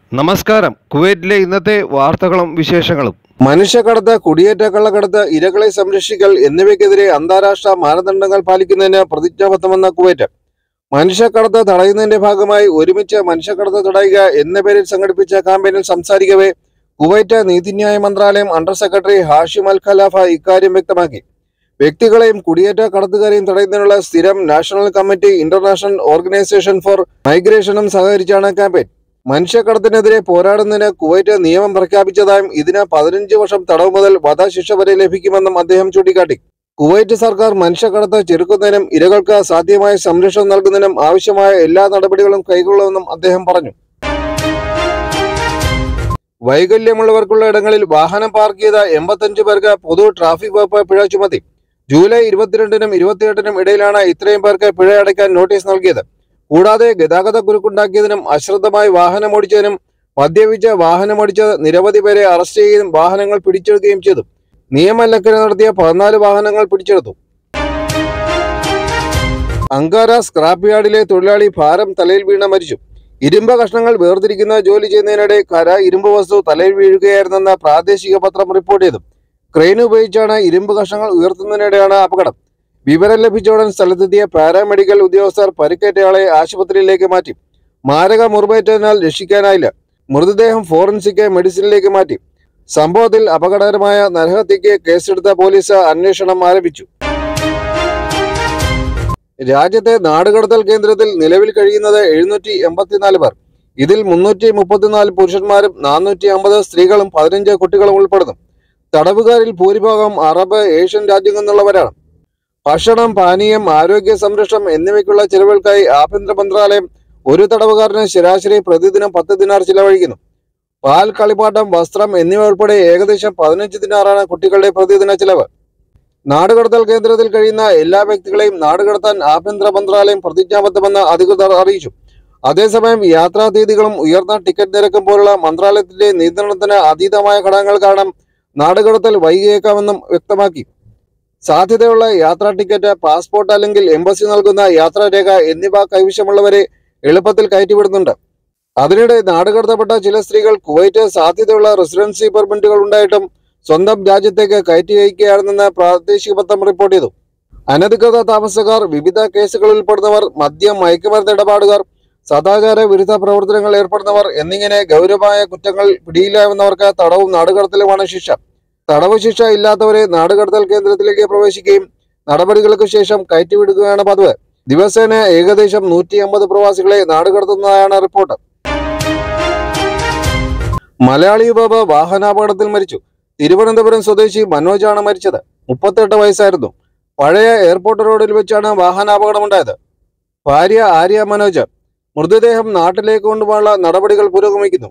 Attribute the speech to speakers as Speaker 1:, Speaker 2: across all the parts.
Speaker 1: നമസ്കാരം കുവൈറ്റിലെ ഇന്നത്തെ വാർത്തകളും വിശേഷങ്ങളും
Speaker 2: മനുഷ്യക്കടത്ത് കുടിയേറ്റ കള്ളക്കടത്ത് ഇരകളെ സംരക്ഷിക്കൽ എന്നിവയ്ക്കെതിരെ അന്താരാഷ്ട്ര മാനദണ്ഡങ്ങൾ പാലിക്കുന്നതിന് പ്രതിജ്ഞാബദ്ധമെന്ന കുവൈറ്റ് മനുഷ്യക്കടത്ത് തടയുന്നതിന്റെ ഭാഗമായി ഒരുമിച്ച് മനുഷ്യക്കടത്ത് തടയുക എന്ന പേരിൽ സംഘടിപ്പിച്ച ക്യാമ്പയിനിൽ സംസാരിക്കവേ കുവൈറ്റ് നീതിന്യായ മന്ത്രാലയം under secretary Hashim Al Khalafa ഇക്കാര്യം വ്യക്തമാക്കി വ്യക്തികളെയും കുടിയേറ്റ കടത്തുകാരെയും തടയുന്നതിനുള്ള സ്ഥിരം national committee international organization for മൈഗ്രേഷനും സഹകരിച്ചാണ് ക്യാമ്പയിൻ മനുഷ്യക്കടത്തിനെതിരെ പോരാടുന്നതിന് കുവൈറ്റ് നിയമം പ്രഖ്യാപിച്ചതായും ഇതിന് പതിനഞ്ച് വർഷം തടവ് മുതൽ വധശിക്ഷ വരെ ലഭിക്കുമെന്നും അദ്ദേഹം ചൂണ്ടിക്കാട്ടി കുവൈറ്റ് സർക്കാർ മനുഷ്യക്കടത്ത് ചെറുക്കുന്നതിനും ഇരകൾക്ക് സാധ്യമായ സംരക്ഷണം നൽകുന്നതിനും ആവശ്യമായ എല്ലാ നടപടികളും കൈക്കൊള്ളുമെന്നും അദ്ദേഹം പറഞ്ഞു വൈകല്യമുള്ളവർക്കുള്ള ഇടങ്ങളിൽ വാഹനം പാർക്ക് ചെയ്ത എൺപത്തഞ്ച് പേർക്ക് പൊതു ട്രാഫിക് വകുപ്പ് പിഴ ചുമത്തി ജൂലൈ ഇരുപത്തിരണ്ടിനും ഇരുപത്തിയെട്ടിനും ഇടയിലാണ് ഇത്രയും പേർക്ക് പിഴ അടയ്ക്കാൻ നോട്ടീസ് നൽകിയത് കൂടാതെ ഗതാഗത കുരുക്കുണ്ടാക്കിയതിനും അശ്രദ്ധമായി വാഹനമോടിച്ചതിനും മദ്യപിച്ച് വാഹനമോടിച്ച് നിരവധി പേരെ അറസ്റ്റ് ചെയ്യുകയും വാഹനങ്ങൾ പിടിച്ചെടുക്കുകയും ചെയ്തു നിയമലംഘന നടത്തിയ പതിനാല് വാഹനങ്ങൾ പിടിച്ചെടുത്തു അങ്കാര സ്ക്രാപ്പ് യാർഡിലെ തൊഴിലാളി ഭാരം തലയിൽ വീണ മരിച്ചു ഇരുമ്പ് കഷ്ണങ്ങൾ വേർതിരിക്കുന്ന ജോലി ചെയ്യുന്നതിനിടെ കര ഇരുമ്പ് വസ്തു തലയിൽ വീഴുകയായിരുന്നെന്ന് പ്രാദേശിക പത്രം റിപ്പോർട്ട് ചെയ്തു ക്രെയിൻ ഉപയോഗിച്ചാണ് ഇരുമ്പ് കഷ്ണങ്ങൾ ഉയർത്തുന്നതിനിടെയാണ് അപകടം വിവരം ലഭിച്ച ഉടൻ സ്ഥലത്തെത്തിയ പാരാമെഡിക്കൽ ഉദ്യോഗസ്ഥർ പരിക്കേറ്റയാളെ ആശുപത്രിയിലേക്ക് മാറ്റി മാരക മുറിവേറ്റതിനാൽ രക്ഷിക്കാനായില്ല മൃതദേഹം ഫോറൻസിക് മെഡിസിനിലേക്ക് മാറ്റി സംഭവത്തിൽ അപകടകരമായ നരഹത്യയ്ക്ക് കേസെടുത്ത പോലീസ് അന്വേഷണം ആരംഭിച്ചു രാജ്യത്തെ നാടുകടത്തൽ കേന്ദ്രത്തിൽ നിലവിൽ കഴിയുന്നത് എഴുന്നൂറ്റി എൺപത്തിനാല് പേർ ഇതിൽ മുന്നൂറ്റി മുപ്പത്തിനാല് പുരുഷന്മാരും നാനൂറ്റി അമ്പത് സ്ത്രീകളും പതിനഞ്ച് കുട്ടികളും ഉൾപ്പെടുന്നു തടവുകാരിൽ ഭൂരിഭാഗം അറബ് ഏഷ്യൻ രാജ്യങ്ങളിൽ നിന്നുള്ളവരാണ് ഭക്ഷണം പാനീയം ആരോഗ്യ സംരക്ഷണം എന്നിവയ്ക്കുള്ള ചെലവുകൾക്കായി ആഭ്യന്തര മന്ത്രാലയം ഒരു തടവുകാരന് ശരാശരി പ്രതിദിനം പത്ത് ദിനാർ ചിലവഴിക്കുന്നു പാൽ കളിപ്പാട്ടം വസ്ത്രം എന്നിവ ഉൾപ്പെടെ ഏകദേശം പതിനഞ്ച് ദിനാറാണ് കുട്ടികളുടെ പ്രതിദിന ചിലവ് നാടുകടത്തൽ കേന്ദ്രത്തിൽ കഴിയുന്ന എല്ലാ വ്യക്തികളെയും നാടുകടത്താൻ ആഭ്യന്തര മന്ത്രാലയം പ്രതിജ്ഞാബദ്ധമെന്ന് അധികൃതർ അറിയിച്ചു അതേസമയം യാത്രാ തീയതികളും ഉയർന്ന ടിക്കറ്റ് നിരക്കും പോലുള്ള മന്ത്രാലയത്തിന്റെ നിയന്ത്രണത്തിന് അതീതമായ ഘടകങ്ങൾ കാരണം നാടുകടത്തൽ വൈകിയേക്കാമെന്നും വ്യക്തമാക്കി സാധ്യതയുള്ള യാത്രാ ടിക്കറ്റ് പാസ്പോർട്ട് അല്ലെങ്കിൽ എംബസി നൽകുന്ന യാത്രാരേഖ എന്നിവ കൈവശമുള്ളവരെ എളുപ്പത്തിൽ കയറ്റിവിടുന്നുണ്ട് അതിനിടെ നാടുകടത്തപ്പെട്ട ചില സ്ത്രീകൾ കുവൈറ്റ് സാധ്യതയുള്ള റെസിഡൻസി പെർമിറ്റുകൾ ഉണ്ടായിട്ടും സ്വന്തം രാജ്യത്തേക്ക് കയറ്റി അയക്കുകയാണെന്ന് പ്രാദേശിക പത്രം റിപ്പോർട്ട് ചെയ്തു അനധികൃത താമസക്കാർ വിവിധ കേസുകളിൽ ഉൾപ്പെടുന്നവർ മദ്യം മയക്കുമരുന്ന് ഇടപാടുകാർ സദാചാര വിരുദ്ധ പ്രവർത്തനങ്ങൾ ഏർപ്പെടുന്നവർ എന്നിങ്ങനെ ഗൗരവമായ കുറ്റങ്ങൾ പിടിയിലാവുന്നവർക്ക് തടവും നാടുകടത്തലുമാണ് ശിക്ഷ തടവ് ശിക്ഷ ഇല്ലാത്തവരെ നാടുകടത്തൽ കേന്ദ്രത്തിലേക്ക് പ്രവേശിക്കുകയും നടപടികൾക്ക് ശേഷം കയറ്റിവിടുകയാണ് പതിവ് ദിവസേന ഏകദേശം നൂറ്റി അമ്പത് പ്രവാസികളെ നാടുകടത്തുന്നതായാണ് റിപ്പോർട്ട് മലയാളി യുവാവ് വാഹനാപകടത്തിൽ മരിച്ചു തിരുവനന്തപുരം സ്വദേശി മനോജാണ് മരിച്ചത് മുപ്പത്തെട്ട് വയസ്സായിരുന്നു പഴയ എയർപോർട്ട് റോഡിൽ വെച്ചാണ് വാഹനാപകടമുണ്ടായത് ഭാര്യ ആര്യ മനോജ് മൃതദേഹം നാട്ടിലേക്ക് കൊണ്ടുപോകാനുള്ള നടപടികൾ പുരോഗമിക്കുന്നു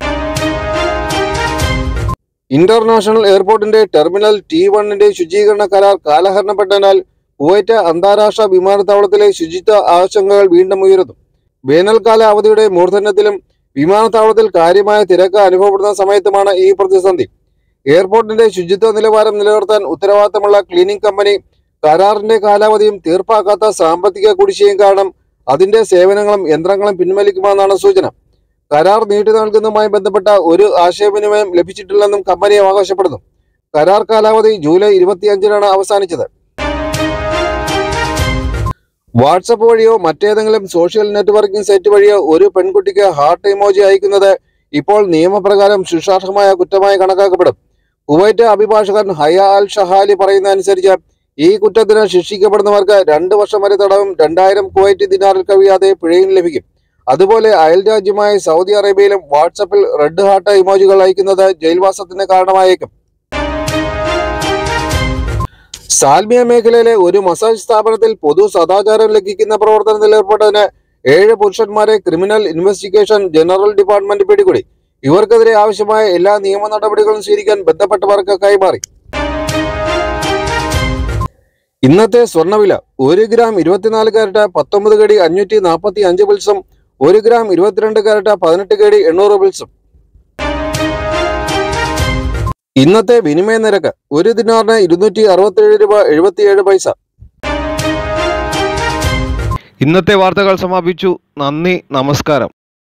Speaker 2: ഇന്റർനാഷണൽ എയർപോർട്ടിന്റെ ടെർമിനൽ ടി വണ്ണിന്റെ ശുചീകരണ കരാർ കാലഹരണപ്പെട്ടതിനാൽ കുവൈറ്റ് അന്താരാഷ്ട്ര വിമാനത്താവളത്തിലെ ശുചിത്വ ആശങ്കകൾ വീണ്ടും ഉയരുന്നു വേനൽക്കാല അവധിയുടെ മൂർധന്യത്തിലും വിമാനത്താവളത്തിൽ കാര്യമായ തിരക്ക് അനുഭവപ്പെടുന്ന സമയത്തുമാണ് ഈ പ്രതിസന്ധി എയർപോർട്ടിന്റെ ശുചിത്വ നിലവാരം നിലനിർത്താൻ ഉത്തരവാദിത്തമുള്ള ക്ലീനിംഗ് കമ്പനി കരാറിന്റെ കാലാവധിയും തീർപ്പാക്കാത്ത സാമ്പത്തിക കുടിശ്ശികയും കാരണം അതിന്റെ സേവനങ്ങളും യന്ത്രങ്ങളും പിൻവലിക്കുമെന്നാണ് സൂചന കരാർ നീട്ടി നൽകുന്നതുമായി ബന്ധപ്പെട്ട ഒരു ആശയവിനിമയം ലഭിച്ചിട്ടില്ലെന്നും കമ്പനി അവകാശപ്പെടുന്നു കരാർ കാലാവധി ജൂലൈ ഇരുപത്തിയഞ്ചിനാണ് അവസാനിച്ചത് വാട്സപ്പ് വഴിയോ മറ്റേതെങ്കിലും സോഷ്യൽ നെറ്റ്വർക്കിംഗ് സൈറ്റ് വഴിയോ ഒരു പെൺകുട്ടിക്ക് ഹാർട്ട് ഇമോജി അയക്കുന്നത് ഇപ്പോൾ നിയമപ്രകാരം ശിക്ഷാർഹമായ കുറ്റമായി കണക്കാക്കപ്പെടും കുവൈറ്റ് അഭിഭാഷകൻ ഹയ അൽ ഷഹാലി പറയുന്ന അനുസരിച്ച് ഈ കുറ്റത്തിന് ശിക്ഷിക്കപ്പെടുന്നവർക്ക് രണ്ട് വർഷം വരെ തടവും രണ്ടായിരം കുവൈറ്റ് ദിനാറിൽ കവിയാതെ പിഴയും ലഭിക്കും അതുപോലെ അയൽ രാജ്യമായ സൗദി അറേബ്യയിലും വാട്സപ്പിൽ റെഡ് ഹാർട്ട് ഇമോജികൾ അയക്കുന്നത് ജയിൽവാസത്തിന് കാരണമായേക്കും സാൽമിയ മേഖലയിലെ ഒരു മസാജ് സ്ഥാപനത്തിൽ പൊതു സദാചാരം ലംഘിക്കുന്ന പ്രവർത്തനത്തിൽ ഏർപ്പെട്ടതിന് ഏഴ് പുരുഷന്മാരെ ക്രിമിനൽ ഇൻവെസ്റ്റിഗേഷൻ ജനറൽ ഡിപ്പാർട്ട്മെന്റ് പിടികൂടി ഇവർക്കെതിരെ ആവശ്യമായ എല്ലാ നിയമ നടപടികളും സ്വീകരിക്കാൻ ബന്ധപ്പെട്ടവർക്ക് കൈമാറി ഇന്നത്തെ സ്വർണ്ണവില ഒരു ഗ്രാം ഇരുപത്തിനാല് കാരറ്റ് പത്തൊമ്പത് കടി അഞ്ഞൂറ്റി നാൽപ്പത്തി അഞ്ച് പിൽസും ഒരു ഗ്രാം ഇരുപത്തിരണ്ട് കാരറ്റ് പതിനെട്ട് കടി എണ്ണൂറ് പിൽസും ഇന്നത്തെ വിനിമയ നിരക്ക് ഒരു ദിനാറിന് ഇരുന്നൂറ്റി അറുപത്തിയേഴ് രൂപ എഴുപത്തിയേഴ് പൈസ
Speaker 1: ഇന്നത്തെ വാർത്തകൾ സമാപിച്ചു നന്ദി നമസ്കാരം